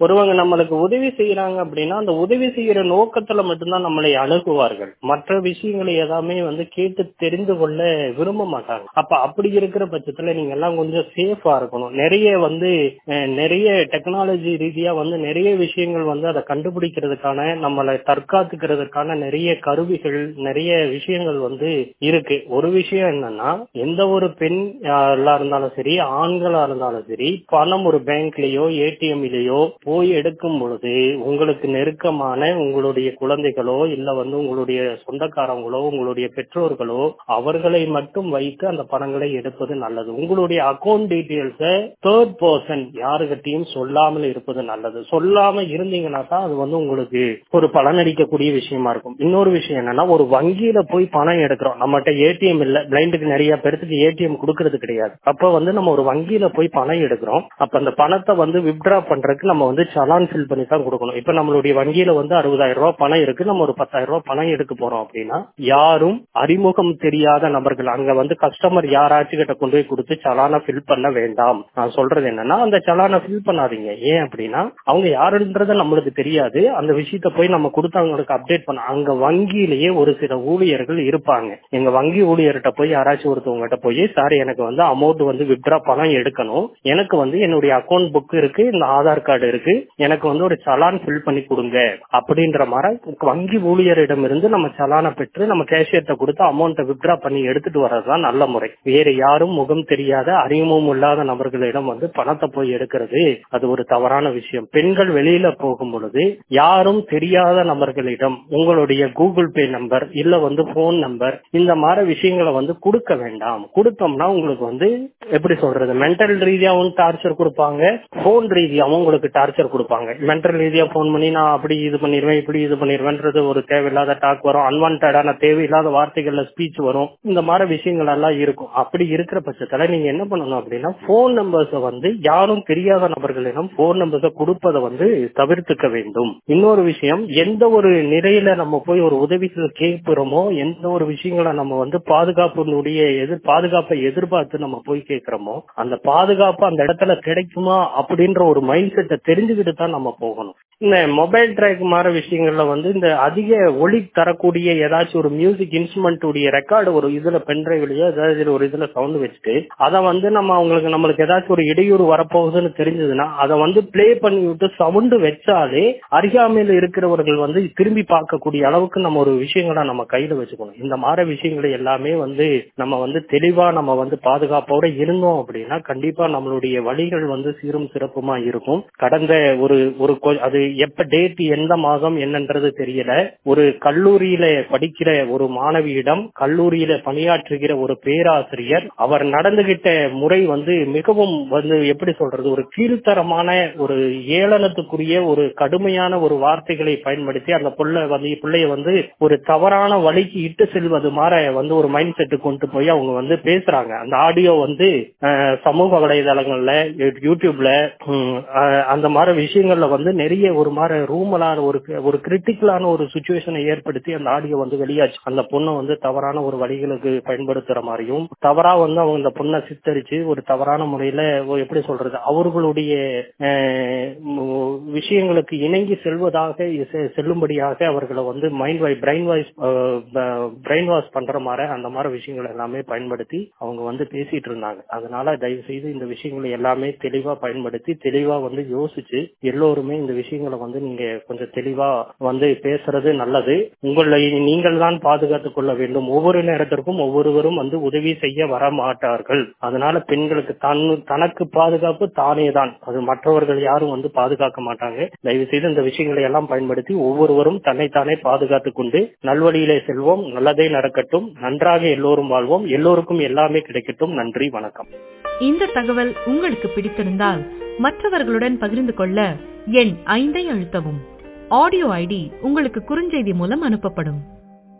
ஒருவங்க நம்மளுக்கு உதவி செய்யறாங்க அப்படின்னா அந்த உதவி செய்யற நோக்கத்துல மட்டும்தான் நம்மளை அணுகுவார்கள் மற்ற விஷயங்களை எல்லாமே வந்து கேட்டு தெரிந்து கொள்ள விரும்ப மாட்டாங்க அப்ப அப்படி இருக்கிற பட்சத்துல நீங்க எல்லாம் கொஞ்சம் சேஃபா இருக்கணும் நிறைய வந்து அஹ், நிறைய டெக்னாலஜி ரீதியா வந்து நிறைய விஷயங்கள் வந்து அதை கண்டுபிடிக்கிறதுக்கான நம்மளை தற்காத்துக்கிறதுக்கான நிறைய கருவிகள் நிறைய விஷயங்கள் வந்து இருக்கு ஒரு விஷயம் என்னன்னா எந்த ஒரு பெண் யாரா இருந்தாலும் சரி ஆண்களா இருந்தாலும் சரி பணம் ஒரு பேங்க்லயோ ஏடிஎம்லயோ போய் எடுக்கும் பொழுது உங்களுக்கு நெருக்கமான உங்களுடைய குழந்தைகளோ இல்ல வந்து உங்களுடைய சொந்தக்காரங்களோ உங்களுடைய பெற்றோர்களோ அவர்களை மட்டும் வைத்து அந்த பணங்களை எடுப்பது நல்லது உங்களுடைய அக்கௌண்ட் டீட்டெயில்ஸ தேர்ட் பர்சன் யாருகிட்டையும் சொல்லாமல் இருப்பது நல்லது சொல்லாம இருந்தீங்கன்னா தான் அது வந்து உங்களுக்கு ஒரு பலனளிக்கக்கூடிய விஷயமா இருக்கும் இன்னொரு விஷயம் என்னன்னா ஒரு வங்கியில போய் பணம் எடுக்கிறோம் நம்மகிட்ட ஏடிஎம் இல்ல பிளைண்டுக்கு நிறைய பேருக்கு ஏடிஎம் கொடுக்கறது கிடையாது அப்ப வந்து நம்ம ஒரு வங்கியில போய் பணம் எடுக்கிறோம் அப்ப அந்த பணத்தை வந்து வித்ட்ரா பண்றதுக்கு நம்ம வந்து சலான் ஃபில் பண்ணி தான் கொடுக்கணும் இப்ப நம்மளுடைய வங்கியில வந்து அறுபதாயிரம் ரூபாய் பணம் இருக்கு நம்ம ஒரு பத்தாயிரம் ரூபாய் பணம் எடுக்க போறோம் அப்படின்னா யாரும் அறிமுகம் தெரியாத நபர்கள் அங்க வந்து கஸ்டமர் யாராச்சும் கிட்ட கொண்டு போய் கொடுத்து சலானை ஃபில் பண்ண வேண்டாம் நான் சொல்றது என்னன்னா அந்த சலானை ஃபில் பண்ணாதீங்க ஏன் அப்படின்னா அவங்க யாருன்றது நம்மளுக்கு தெரியாது அந்த விஷயத்த போய் நம்ம கொடுத்து அவங்களுக்கு அப்டேட் பண்ண அங்க வங்கியிலேயே ஒரு சில ஊழியர்கள் இருப்பாங்க எங்க வங்கி ஊழியர்கிட்ட போய் யாராச்சும் ஒருத்தவங்ககிட்ட போய் சார் எனக்கு வந்து அமௌண்ட் வந்து வித்ட்ரா பணம் எடுக்கணும் எனக்கு வந்து என்னுடைய அக்கௌண்ட் புக் இருக்கு இந்த ஆதார் கார்டு இருக்கு எனக்கு வந்து ஒரு சலான் ஃபில் பண்ணி கொடுங்க அப்படின்ற மாதிரி வங்கி ஊழியரிடம் இருந்து நம்ம சலானை பெற்று நம்ம கேஷியர்ட்ட கொடுத்து அமௌண்ட்டை வித்ட்ரா பண்ணி எடுத்துட்டு வர்றதுதான் நல்ல முறை வேற யாரும் முகம் தெரியாத அறிமுகம் இல்லாத நபர்களிடம் வந்து பணத்தை போய் எடுக்கிறது அது ஒரு தவறான விஷயம் பெண்கள் வெளியில போகும் பொழுது யாரும் தெரியாத நபர்களிடம் உங்களுடைய கூகுள் பே நம்பர் இல்ல வந்து போன் நம்பர் இந்த மாதிரி விஷயங்களை வந்து கொடுக்க வேண்டாம் கொடுத்தோம்னா உங்களுக்கு வந்து எப்படி சொல்றது மென்டல் ரீதியாவும் டார்ச்சர் கொடுப்பாங்க போன் ரீதியாவும் உங்களுக்கு டார்ச்சர் கொடுப்பாங்க மென்டல் ரீதியா போன் பண்ணி நான் அப்படி இது பண்ணிடுவேன் இப்படி இது பண்ணிடுவேன்றது ஒரு தேவையில்லாத டாக் வரும் அன்வான்டான தேவையில்லாத வார்த்தைகள்ல ஸ்பீச் வரும் இந்த மாதிரி விஷயங்கள் எல்லாம் இருக்கும் அப்படி இருக்கிற பட்சத்துல நீங்க என்ன பண்ணணும் அப்படின்னா போன் நம்பர்ஸ வந்து யாரும் தெரியாத நபர்களிடம் போன் நம்பர்ஸ கொடுப்பதை வந்து தவிர்த்துக்க வேண்டும் இன்னொரு விஷயம் எந்த ஒரு நிலையில நம்ம போய் ஒரு உதவிகள் கேட்கிறோமோ எந்த ஒரு விஷயங்களை நம்ம வந்து பாதுகாப்பினுடைய எதிர் பாதுகாப்பை எதிர்பார்த்து நம்ம போய் கேட்கிறோமோ அந்த பாதுகாப்பு அந்த இடத்துல கிடைக்குமா அப்படின்ற ஒரு மைண்ட் செட்டை தெரிஞ்சுக்கிட்டு தான் நம்ம போகணும் இந்த மொபைல் ட்ராக் மாதிரி விஷயங்கள்ல வந்து இந்த அதிக ஒளி தரக்கூடிய ஏதாச்சும் ஒரு மியூசிக் இன்ஸ்ட்ருமெண்ட் உடைய ரெக்கார்டு ஒரு இதுல பென்ட்ரைவ்லயோ ஏதாச்சும் ஒரு இதுல சவுண்ட் வச்சுட்டு அதை வந்து நம்ம அவங்களுக்கு நம்மளுக்கு ஏதாச்சும் ஒரு இடையூறு வரப்போகுதுன்னு தெரிஞ்சதுன்னா அதை வந்து பிளே பண்ணி விட்டு சவுண்ட் வச்சாலே அருகாமையில் இருக்கிறவர்கள் வந்து திரும்பி பார்க்கக்கூடிய அளவுக்கு நம்ம ஒரு விஷயங்களை நம்ம கையில வச்சுக்கணும் இந்த மாதிரி விஷயங்களை எல்லாமே வந்து நம்ம வந்து தெளிவா நம்ம வந்து பாதுகாப்போட இருந்தோம் அப்படின்னா கண்டிப்பா நம்மளுடைய வழிகள் வந்து சீரும் சிறப்புமா இருக்கும் கடந்த ஒரு ஒரு கொ- அது எப்ப டேட் எந்த மாதம் என்னன்றது தெரியல ஒரு கல்லூரியில படிக்கிற ஒரு மாணவியிடம் கல்லூரியில பணியாற்றுகிற ஒரு பேராசிரியர் அவர் நடந்துகிட்ட முறை வந்து மிகவும் வந்து எப்படி சொல்றது ஒரு கீழ்த்தரமான ஒரு ஏளனத்துக்குரிய ஒரு கடுமையான ஒரு வார்த்தைகளை பயன்படுத்தி அந்த புள்ள வந்து பிள்ளைய வந்து ஒரு தவறான வழிக்கு இட்டு செல்வது மாற வந்து ஒரு மைண்ட் செட்டு கொண்டு போய் அவங்க வந்து பேசுறாங்க அந்த ஆடியோ வந்து அஹ், சமூக வலைதளங்கள்ல யூடியூப்ல ம், அஹ், அந்த மாதிரி விஷயங்கள்ல வந்து நிறைய ஒரு மாதிரி ரூமலான ஒரு ஒரு கிரிட்டிக்கலான ஒரு சுச்சுவேஷனை ஏற்படுத்தி அந்த ஆடியோ வந்து வெளியாச்சு அந்த பொண்ணை வந்து தவறான ஒரு வழிகளுக்கு பயன்படுத்துற மாதிரியும் தவறா வந்து அவங்க அந்த பொண்ணை சித்தரிச்சு ஒரு தவறான முறையில ஒரு எப்படி சொல்றது அவர்களுடைய அஹ், ம், விஷயங்களுக்கு இணங்கி செல்வதாக செ- செல்லும்படியாக அவர்களை வந்து மைண்ட் வாய் பிரெயின் வாய்ஸ் பிரெயின் வாஷ் பண்ற மாதிரி அந்த மாதிரி விஷயங்கள் எல்லாமே பயன்படுத்தி அவங்க வந்து பேசிட்டு இருந்தாங்க அதனால தயவு செய்து இந்த விஷயங்களை எல்லாமே தெளிவா பயன்படுத்தி தெளிவா வந்து யோசிச்சு எல்லோருமே இந்த விஷயங்களை வந்து நீங்க கொஞ்சம் தெளிவா வந்து பேசுறது நல்லது உங்களை நீங்கள் தான் பாதுகாத்துக் கொள்ள வேண்டும் ஒவ்வொரு நேரத்திற்கும் ஒவ்வொருவரும் வந்து உதவி செய்ய வர மாட்டார்கள் அதனால பெண்களுக்கு தன் தனக்கு பாதுகாப்பு தானே தான் அது மற்றவர்கள் யாரும் வந்து பாதுகாக்க மாட்டாங்க தயவு செய்து இந்த விஷயங்களை எல்லாம் பயன்படுத்தி ஒவ்வொருவரும் தன்னைத்தானே பாதுகாத்துக் கொண்டு நல்வழியிலே செல்வோம் நல்லதே நடக்கட்டும் நன்றாக எல்லோரும் வாழ்வோம் எல்லோருக்கும் எல்லாமே கிடைக்கட்டும் நன்றி வணக்கம் இந்த தகவல் உங்களுக்கு பிடித்திருந்தால் மற்றவர்களுடன் பகிர்ந்து கொள்ள எண் ஐந்தை அழுத்தவும் ஆடியோ ஐடி உங்களுக்கு குறுஞ்செய்தி மூலம் அனுப்பப்படும்